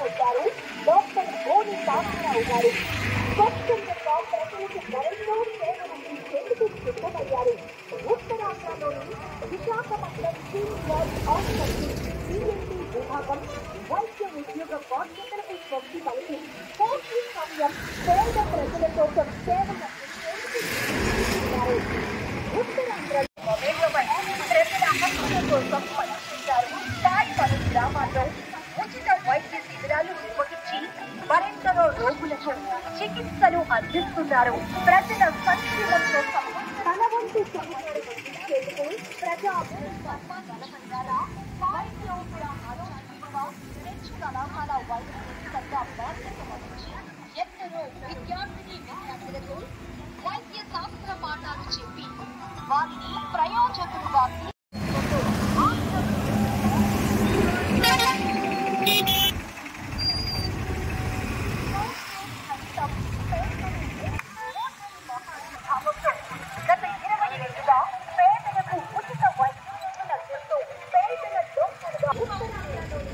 పెట్టారు డాక్టర్ ఓని రామారావు గారు స్వచ్ఛందంగా ప్రజలకు మరెన్నో సేవలు అందించేందుకు సిద్ధమయ్యారు ఉత్తరాంధ్రలోని విశాఖపట్నం సీనియర్ ఆసుపత్రి సిఎండి విభాగం వైద్య ఉద్యోగ బాధ్యతలకు స్వస్తి పలికి పూర్తి సమయం పేద ప్రజల కోసం సేవలు అందించేందుకు ఉత్తరాంధ్ర ప్రజల హక్కుల కోసం పనిచేశారు స్థాయి పలు గ్రామాల్లో ఉచిత వైద్య శిబిరాలు నిర్వహించి మరెందరో రోగులకు చికిత్సలు అందిస్తున్నారు ప్రజల సంక్షేమం కోసం తన వంతు సహాయాలు అందించేందుకు ప్రజా బలహంగాల సాహిత్యోపర ఆరోగ్యంగా ఫ్రెంచ్ కళాశాల వైద్య చికిత్సగా బాధ్యత వహించి ఎందరో విద్యార్థిని విద్యార్థులకు వైద్య శాస్త్ర పాఠాలు చెప్పి వారిని ప్రయోజకులుగా తీసుకుంటూ గత ఇరవై ఏళ్ళుగా పేదలకు ఉచిత వైద్యం అందిస్తూ పేదల డాక్టర్గా ఉత్తరాంధ్రలోని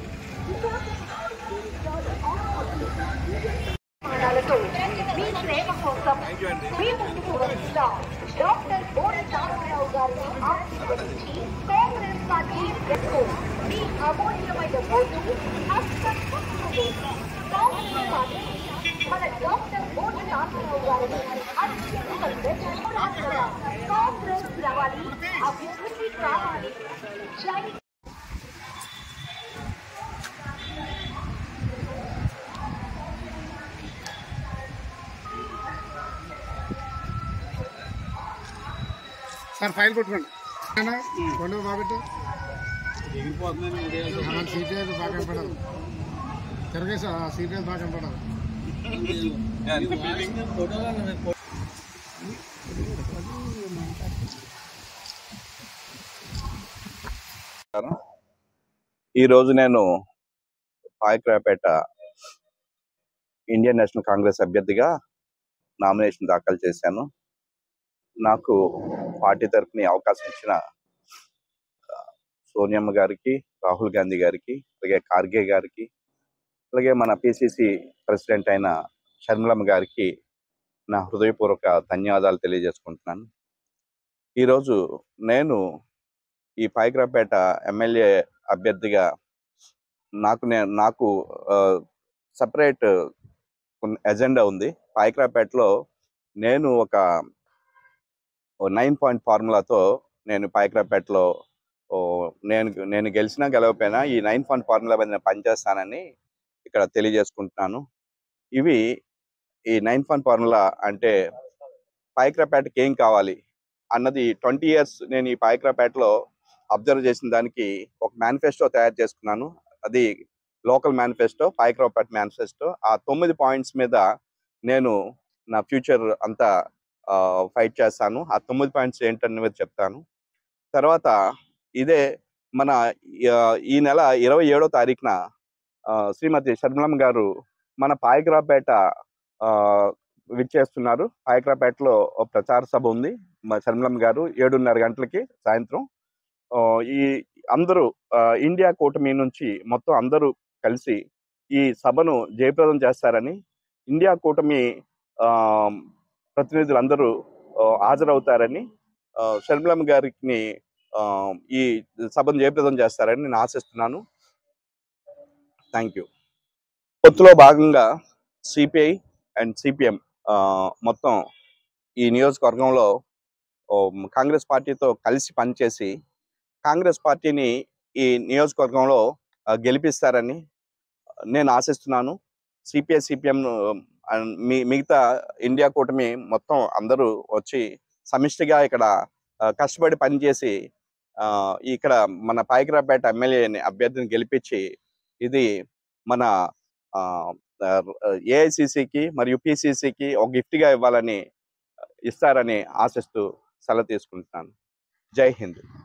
ప్రమాణాలతో మీ సేవ కోసం మీ ముందుకు వస్తున్న డాక్టర్ బోడి రామారావు గారిని ఆశీర్వదించి కాంగ్రెస్ పార్టీ యొక్క మీ అమూల్యమైన ఓటు హస్తపత్రులు. కాంగ్రెస్ పార్టీ మన డాక్టర్ బోడి రామారావు గారిని అత్యంత ప్రజాస్వామ్య కాంగ్రెస్ రావాలి అభివృద్ధి కావాలి జై సార్ ఫైల్ కొట్టుకోండి అన్నా, కొండ బాబెట్టు ఎగిరిపోతుందని మన సీరియల్ బాగా కనపడదు తిరగేసి ఆ సీరియల్ బాగా కనపడదు ఈరోజు నేను పాయకరాపేట ఇండియన్ నేషనల్ కాంగ్రెస్ అభ్యర్థిగా నామినేషన్ దాఖలు చేశాను నాకు పార్టీ తరఫున ఈ అవకాశం ఇచ్చిన ఆ, సోనియమ్మ గారికి రాహుల్ గాంధీ గారికి అలాగే ఖార్గే గారికి అలాగే మన పిసిసి ప్రెసిడెంట్ అయిన షర్మిలమ్మ గారికి నా హృదయపూర్వక ధన్యవాదాలు తెలియజేసుకుంటున్నాను ఈరోజు నేను ఈ పాయకరాపేట ఎమ్మెల్యే అభ్యర్థిగా నాకు నేను నాకు సపరేట్ ఎజెండా ఉంది పాయకరాపేటలో నేను ఒక నైన్ పాయింట్ ఫార్ములాతో నేను పాయకరాపేటలో ఓ, నేను నేను గెలిచినా గెలవకపోయినా ఈ నైన్ పాయింట్ ఫార్ములా మీద నేను పనిచేస్తానని ఇక్కడ తెలియజేసుకుంటున్నాను ఇవి ఈ నైన్ పాయింట్ ఫార్ములా అంటే పాయకరాపేటకి ఏం కావాలి అన్నది ట్వంటీ ఇయర్స్ నేను ఈ పాయకరాపేటలో అబ్జర్వ్ చేసిన దానికి ఒక మేనిఫెస్టో తయారు చేసుకున్నాను అది లోకల్ మేనిఫెస్టో పాయకరావుపేట మేనిఫెస్టో ఆ తొమ్మిది పాయింట్స్ మీద నేను నా ఫ్యూచర్ అంతా ఫైట్ చేస్తాను ఆ తొమ్మిది పాయింట్స్ ఏంటనేది చెప్తాను తర్వాత ఇదే మన ఆ, ఈ నెల ఇరవై ఏడో తారీఖున ఆ, శ్రీమతి షర్మిలమ్మ గారు మన పాయకరావుపేట ఆ, విచ్చేస్తున్నారు పాయకరావుపేటలో ఒక ప్రచార సభ ఉంది మా షర్మిలమ్మ గారు ఏడున్నర గంటలకి సాయంత్రం ఆ, ఈ అందరూ ఆ, ఇండియా కూటమి నుంచి మొత్తం అందరూ కలిసి ఈ సభను జయప్రదం చేస్తారని ఇండియా కూటమి ఆ, ప్రతినిధులందరూ ఆ, హాజరవుతారని ఆ, షర్మిలమ్మ గారికి ఆ, ఈ సభను జయప్రదం చేస్తారని నేను ఆశిస్తున్నాను థ్యాంక్ యూ పొత్తులో భాగంగా సిపిఐ అండ్ సిపిఎం మొత్తం ఈ నియోజకవర్గంలో ఓ, కాంగ్రెస్ పార్టీతో కలిసి పనిచేసి కాంగ్రెస్ పార్టీని ఈ నియోజకవర్గంలో ఆ, గెలిపిస్తారని నేను ఆశిస్తున్నాను సిపిఐ సిపిఎం మీ మిగతా ఇండియా కూటమి మొత్తం అందరూ వచ్చి సమిష్టిగా ఇక్కడ ఆ, కష్టపడి పనిచేసి ఆ, ఇక్కడ మన పాయకరాపేట ఎమ్మెల్యేని అభ్యర్థిని గెలిపించి ఇది మన ఏఐసిసికి మరియు పిసిసికి ఒక గిఫ్ట్గా ఇవ్వాలని ఇస్తారని ఆశిస్తూ సెలవు తీసుకుంటున్నాను జై హింద్